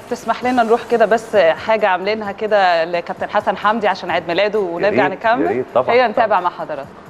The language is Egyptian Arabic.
تسمح لنا نروح كده بس حاجه عاملينها كده لكابتن حسن حمدي عشان عيد ميلاده ونرجع ريت- يا نكمل ريت طبعاً، هي طبعاً. نتابع مع حضراتكم